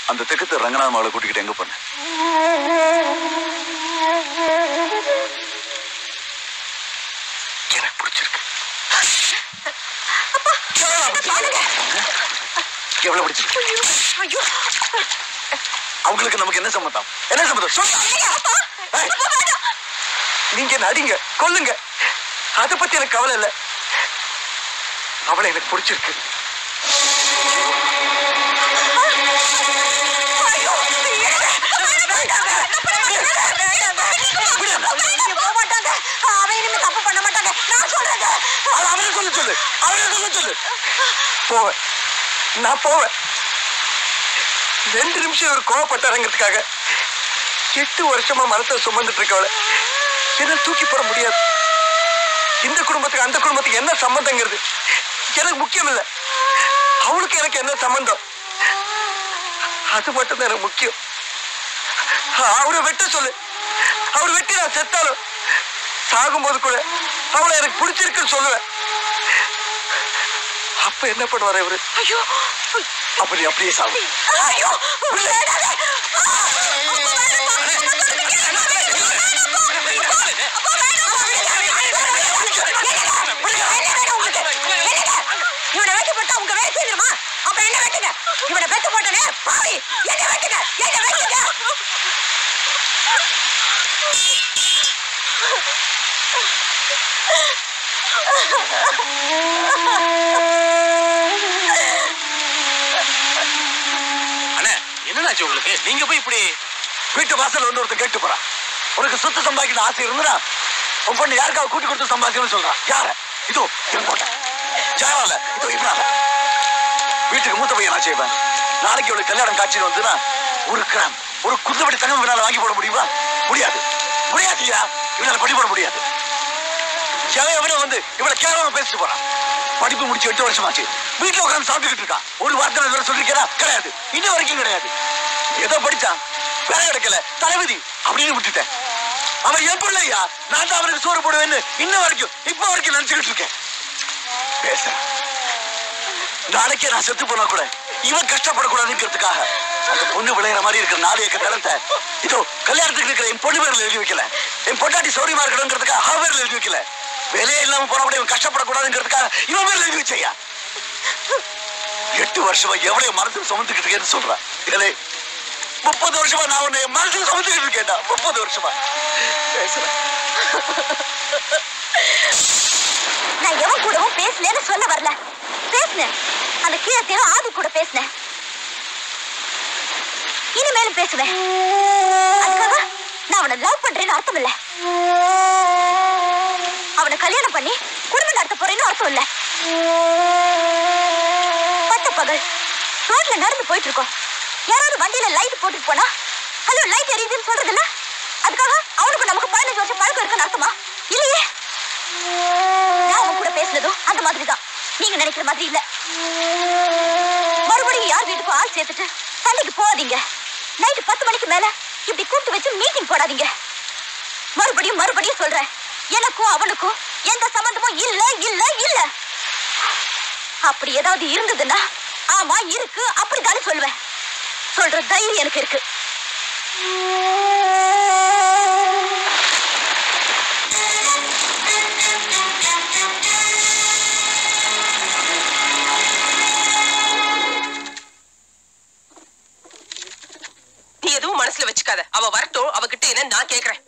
அந்த தெக்கத்து ரங்கநாத மாவளை கூட்டிக்கிட்டு எங்க போன எனக்கு பிடிச்சிருக்கு எவ்வளவு பிடிச்சிருக்கு ஐயோ அவங்களுக்கு நமக்கு என்ன சம்மந்தம் என்ன சம்மந்தம் சொல்லு. ஏய், நீங்க நடிங்க கொல்லுங்க அத பத்தி எனக்கு கவலை இல்ல அவளை எனக்கு பிடிச்சிருக்கு போக மாட்டாங்க அவன் இனிமே தப்பு பண்ண மாட்டாங்க நான் சொல்றேங்க அது அவனை சொல்ல சொல்லு அவனை சொல்ல சொல்லு போவேன் நான் போவேன் ரெண்டு நிமிஷம் ஒரு கோவப்பட்டாரங்கிறதுக்காக எட்டு வருஷமா மனத்தை சுமந்துட்டு இருக்கவளை என்ன தூக்கி போட முடியாது இந்த குடும்பத்துக்கு அந்த குடும்பத்துக்கு என்ன சம்பந்தங்கிறது எனக்கு முக்கியம் இல்லை அவளுக்கு எனக்கு என்ன சம்பந்தம் அது மட்டும் தான் எனக்கு முக்கியம் அவரை வெட்ட சொல்லு அவர் வெட்டி நான் செத்தாலும் சாகும்போது கூட அவளை எனக்கு பிடிச்சிருக்குன்னு சொல்லுவேன் அப்ப என்ன பண்ணுவாரு இவரு ஐயோ அப்படி அப்படியே சாகு ஐயோ இவனை வெட்டி போட்டா உங்க வேலை செய்யணுமா அப்ப என்ன வெட்டுங்க இவனை வெட்டு போட்டனே பாவி என்ன வெட்டுங்க என்ன வெட்டுங்க அண்ணே என்னடாச்சு உங்களுக்கு நீங்க போய் இப்படி வீட்டு வாசல் வந்து ஒருத்தன் கேட்டு போறான் உனக்கு சொத்து சம்பாதிக்கணும் ஆசை இருந்தா உன் பொண்ணு யாருக்காவது கூட்டி கொடுத்து சம்பாதிக்கணும்னு சொல்றான் யார இதோ இவன் போட்ட ஜாயால இதோ இவனால வீட்டுக்கு மூத்த பையன் நான் செய்வேன் நாளைக்கு இவளுக்கு கல்யாணம் காட்சின்னு வந்துன்னா ஒரு கிராம் ஒரு குந்தபடி தங்கம் இவனால வாங்கி போட முடியுமா முடியாது முடியாதுயா இவனால படி போட முடியாது ஜெய எவனோ வந்து இவளை கேவலமா பேசிட்டு போறான் படிப்பு முடிச்சு எட்டு வருஷமாச்சு வீட்டுல உட்கார்ந்து சாப்பிட்டுக்கிட்டு இருக்கான் ஒரு வார்த்தை நான் இதுவரை சொல்லிருக்கேனா கிடையாது இன்ன வரைக்கும் கிடையாது ஏதோ படிச்சான் வேலை கிடைக்கல தளபதி அப்படின்னு விட்டுட்டேன் அவன் என் பிள்ளையா நான் தான் அவனுக்கு சோறு போடுவேன்னு இன்ன வரைக்கும் இப்ப வரைக்கும் நினைச்சுக்கிட்டு இருக்கேன் பேசுறேன் நாளைக்கே நான் செத்து போனா கூட இவன் கஷ்டப்படக்கூடாதுங்கிறதுக்காக அந்த பொண்ணு விளையிற மாதிரி இருக்கிற நாலு ஏக்கர் நிலத்தை இதோ கல்யாணத்துக்கு இருக்கிற என் பொண்ணு பேர்ல எழுதி வைக்கல என் பொண்டாட்டி சௌரியமா இருக்கணுங்கிறதுக்காக அவ பேர்ல எழுதி வைக்கல வேலையே இல்லாம போனா கூட இவன் கஷ்டப்படக்கூடாதுங்கிறதுக்காக இவன் பேர்ல எழுதி வச்சையா எட்டு வருஷமா எவ்வளவு மனசுல சுமந்துக்கிட்டு இருக்கேன்னு சொல்றான் ஏலே முப்பது வருஷமா நான் உன்னை என் மனசுல சுமந்துக்கிட்டு இருக்கேன்டா முப்பது வருஷமா பேசுறேன் நான் எவன் கூடவும் பேசலன்னு சொல்ல வரல பேசினேன் அந்த கீழத்தையும் ஆதி கூட பேசினேன் இனிமேலும் பேசுவேன் அதுக்காக நான் அவனை லவ் பண்றேன்னு அர்த்தம் இல்ல அவனை கல்யாணம் பண்ணி குடும்பம் நடத்த போறேன்னு அர்த்தம் இல்ல பட்ட பகல் ரோட்ல நடந்து போயிட்டு இருக்கோம் யாராவது வண்டியில லைட் போட்டுட்டு போனா ஹலோ லைட் எரியுதுன்னு சொல்றது இல்ல அதுக்காக அவனுக்கு நமக்கு பதினஞ்சு வருஷம் பழக்கம் இருக்குன்னு அர்த்தமா இல்லையே நான் அவன் கூட பேசுனதும் அந்த மாதிரி தான் நீங்க நினைக்கிற மாதிரி இல்ல மறுபடியும் யார் வீட்டுக்கும் ஆள் சேர்த்துட்டு சண்டைக்கு போகாதீங்க நைட்டு பத்து மணிக்கு மேல இப்படி கூப்பிட்டு வச்சு மீட்டிங் போடாதீங்க மறுபடியும் மறுபடியும் சொல்றேன் எனக்கும் அவனுக்கும் எந்த சம்பந்தமும் இல்ல இல்ல இல்ல அப்படி ஏதாவது இருந்ததுன்னா ஆமா இருக்கு அப்படித்தானே சொல்லுவேன் சொல்ற தைரியம் எனக்கு இருக்கு நீ எதுவும் மனசுல வச்சுக்காத அவ வரட்டும் அவகிட்ட என்ன நான் கேக்குறேன்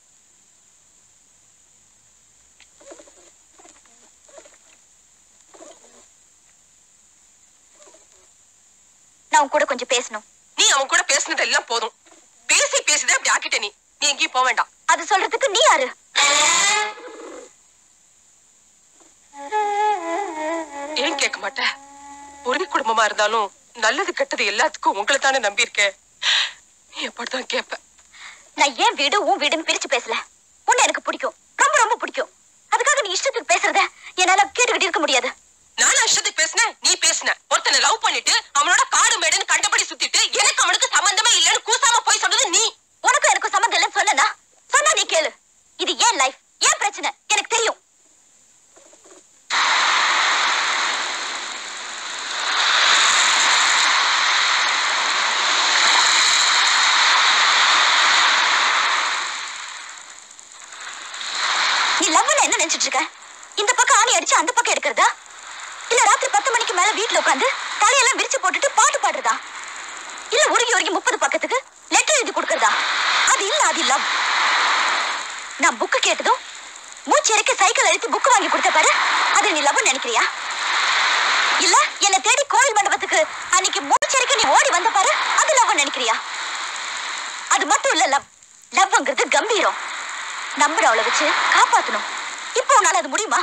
நான் உன் கூட கொஞ்சம் பேசணும் நீ அவன் கூட பேசுனது எல்லாம் போதும் பேசி பேசிதான் அப்படி ஆக்கிட்ட நீ நீ எங்கேயும் போக வேண்டாம் அது சொல்றதுக்கு நீ யாரு ஏன் கேட்க மாட்ட ஒரே குடும்பமா இருந்தாலும் நல்லது கெட்டது எல்லாத்துக்கும் உங்களை தானே நம்பி இருக்கேன் நீ எப்படிதான் கேப்ப நான் ஏன் வீடு உன் வீடுன்னு பிரிச்சு பேசல உன்னை எனக்கு பிடிக்கும் ரொம்ப ரொம்ப பிடிக்கும் அதுக்காக நீ இஷ்டத்துக்கு பேசுறத என்னால கேட்டுக்கிட்டு இருக்க முடியாது நானும் இஷ்டத்துக்கு பேசினேன் நீ பேசின ஒருத்தனை லவ் பண்ணிட்டு அவனோட காடு மேடுன்னு கண்டபடி சுத்திட்டு எனக்கு அவனுக்கு சம்பந்தமே இல்லைன்னு கூசாம போய் சொன்னது நீ உனக்கும் எனக்கும் சம்மந்தம் இல்லைன்னு சொன்னா சொன்னா நீ கேளு இது ஏன் லைஃப் ஏன் பிரச்சனை எனக்கு தெரியும் நினைச்சிட்டு இருக்க இந்த பக்கம் ஆணி அடிச்சு அந்த பக்கம் எடுக்கிறதா இல்ல ராத்திரி பத்து மணிக்கு மேல வீட்டுல உட்காந்து தலையெல்லாம் விரிச்சு போட்டுட்டு பாட்டு பாடுறதா இல்ல உருகி உருகி முப்பது பக்கத்துக்கு லெட்டர் எழுதி கொடுக்கறதா அது இல்ல அது இல்ல நான் புக்கு கேட்டதும் மூச்சு இறக்க சைக்கிள் அழுத்தி புக்கு வாங்கி கொடுத்த பாரு அது நீ லவ் நினைக்கிறியா இல்ல என்ன தேடி கோயில் மண்டபத்துக்கு அன்னைக்கு மூச்சரிக்க நீ ஓடி வந்த பாரு அது லவ் நினைக்கிறியா அது மட்டும் இல்ல லவ் லவ்ங்கிறது கம்பீரம் நம்புறவளை வச்சு காப்பாத்தணும் இப்போ உன்னால அது முடியுமா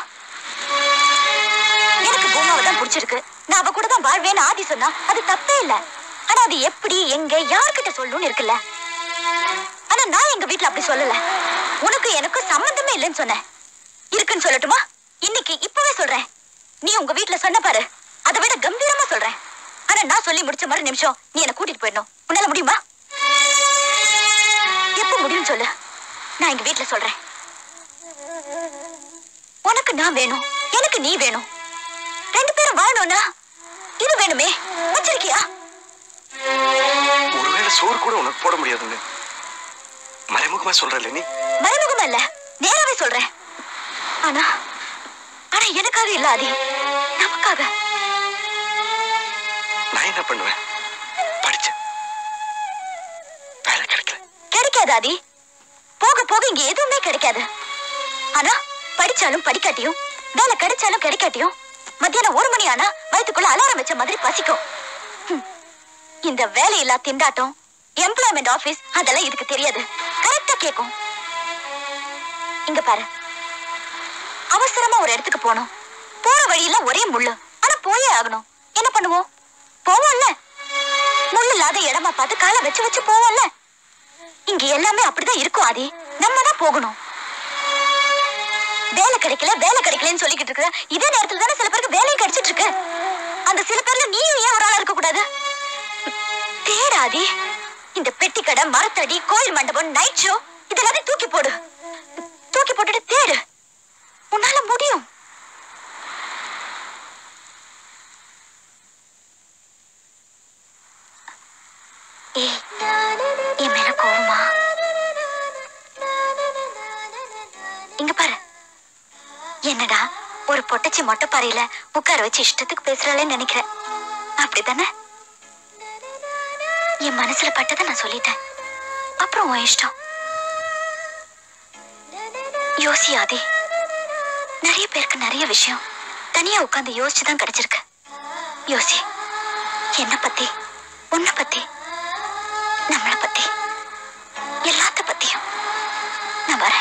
எனக்கு பூமாவை தான் பிடிச்சிருக்கு நான் அவ கூட தான் வாழ்வேன்னு ஆதி சொன்னா அது தப்பே இல்ல ஆனா அது எப்படி எங்க யார்கிட்ட சொல்லணும்னு இருக்குல்ல ஆனா நான் எங்க வீட்ல அப்படி சொல்லல உனக்கு எனக்கு சம்பந்தமே இல்லைன்னு சொன்னேன் இருக்குன்னு சொல்லட்டுமா இன்னைக்கு இப்பவே சொல்றேன் நீ உங்க வீட்ல சொன்ன பாரு அதை விட கம்பீரமா சொல்றேன் ஆனா நான் சொல்லி முடிச்ச மாதிரி நிமிஷம் நீ என்ன கூட்டிட்டு போயிடணும் உன்னால முடியுமா எப்ப முடியும்னு சொல்லு நான் எங்க வீட்ல சொல்றேன் உனக்கு நான் வேணும் எனக்கு நீ வேணும் ரெண்டு பேரும் வாழணும்னா இது வேணுமே வச்சிருக்கியா ஒருவேளை சோறு கூட உனக்கு போட முடியாதுன்னு மறைமுகமா சொல்றல நீ மறைமுகமா இல்ல நேராவே சொல்றேன் ஆனா ஆனா எனக்காக இல்ல ஆதி நமக்காக நான் என்ன பண்ணுவேன் படிச்சேன் வேலை கிடைக்கல கிடைக்காது ஆதி போக போக இங்க எதுவுமே கிடைக்காது ஆனா படிச்சாலும் படிக்காட்டியும் வேலை கிடைச்சாலும் கிடைக்காட்டியும் மத்தியானம் ஒரு மணி ஆனா வயித்துக்குள்ள அலாரம் வச்ச மாதிரி பசிக்கும் ஹம். இந்த வேலையில்லா திண்டாட்டம் எம்ப்ளாய்மெண்ட் ஆபீஸ் அதெல்லாம் இதுக்கு தெரியாது கரெக்டா கேக்கும் இங்க பாரு அவசரமா ஒரு இடத்துக்கு போகணும் போற வழியில ஒரே முள்ளு ஆனா போயே ஆகணும் என்ன பண்ணுவோம் போவோம்ல முள் இல்லாத இடமா பார்த்து காலை வச்சு வச்சு போவோம்ல இங்க எல்லாமே அப்படிதான் இருக்கும் ஆதி நம்ம தான் போகணும் வேலை கிடைக்கல வேலை கிடைக்கலன்னு சொல்லிக்கிட்டு இருக்கிற இதே நேரத்துல தானே சில பேருக்கு வேலையும் கிடைச்சிட்டு இருக்கு அந்த சில பேர்ல நீயும் ஏன் ஒரு ஆளா இருக்க கூடாது தேடாதி இந்த பெட்டி கடை மரத்தடி கோயில் மண்டபம் நைட் ஷோ இதெல்லாத்தையும் தூக்கி போடு தூக்கி போட்டுட்டு தேடு உன்னால முடியும் ஏய் என் மேல கோவமா இங்க பாரு என்னடா ஒரு பொட்டச்சி மொட்டை பாறையில உட்கார வச்சு இஷ்டத்துக்கு பேசுறாளேன்னு நினைக்கிறேன் அப்படிதானே என் மனசுல பட்டதை நான் சொல்லிட்டேன் அப்புறம் உன் இஷ்டம் யோசியாதே நிறைய பேருக்கு நிறைய விஷயம் தனியா உட்கார்ந்து யோசிச்சு தான் கிடைச்சிருக்கு யோசி என்ன பத்தி உன்னை பத்தி நம்மளை பத்தி எல்லாத்த பத்தியும் நான் வரேன்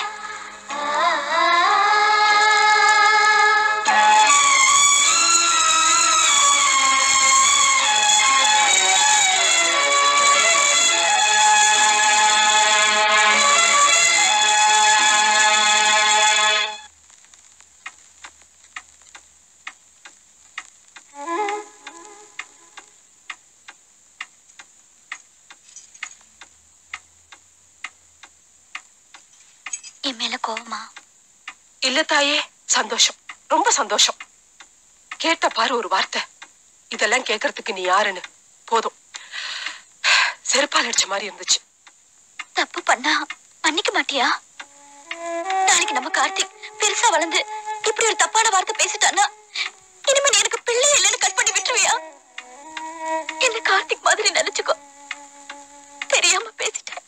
என் மேல கோவமா இல்ல தாயே சந்தோஷம் ரொம்ப சந்தோஷம் கேட்ட பாரு ஒரு வார்த்தை இதெல்லாம் கேக்குறதுக்கு நீ யாருன்னு போதும் செருப்பால் அடிச்ச மாதிரி இருந்துச்சு தப்பு பண்ணா மன்னிக்க மாட்டியா நாளைக்கு நம்ம கார்த்திக் பெருசா வளர்ந்து இப்படி ஒரு தப்பான வார்த்தை பேசிட்டான்னா இனிமே நீ எனக்கு பிள்ளை இல்லைன்னு கட் பண்ணி விட்டுருவியா என்ன கார்த்திக் மாதிரி நினைச்சுக்கோ தெரியாம பேசிட்டேன்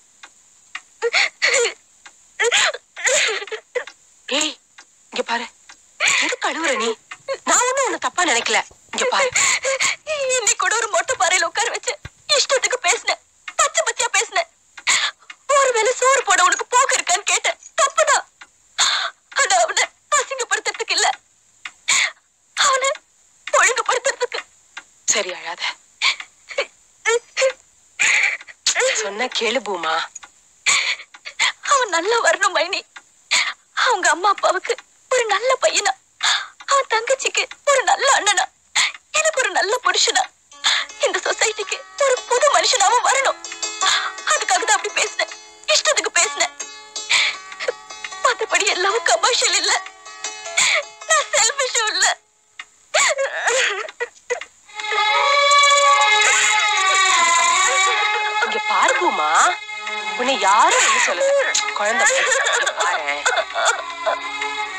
ஏய் இங்க பாரு எதுக்கு அழுவுற நீ நான் ஒண்ணும் உன்னை தப்பா நினைக்கல இங்க பாரு இன்னைக்கு கூட ஒரு மொட்டை பாறையில உட்கார வச்சு இஷ்டத்துக்கு பேசினேன் பச்சை பச்சையா பேசினேன் ஒருவேளை சோறு போட உனக்கு போக்கு இருக்கான்னு கேட்டேன் தப்புதான் ஆனா அவனை அசிங்கப்படுத்துறதுக்கு இல்ல அவனை ஒழுங்குபடுத்துறதுக்கு சரி அழாத சொன்ன கேளு பூமா அவன் நல்லா வரணும் மைனி அவங்க அம்மா அப்பாவுக்கு ஒரு நல்ல பையனா அவன் தங்கச்சிக்கு ஒரு நல்ல அண்ணனா எனக்கு ஒரு நல்ல புருஷனா இந்த சொசைட்டிக்கு ஒரு புது மனுஷனாவும் வரணும் அதுக்காக தான் அப்படி பேசினேன் இஷ்டத்துக்கு பேசினேன் மத்தபடி எல்லாம் கமர்ஷியல் இல்ல நான் செல்ஃபிஷும் இல்ல இங்க பாரு பூமா உன்னை யாரும் என்ன சொல்லல குழந்தை பாரு. இங்க பாரேன்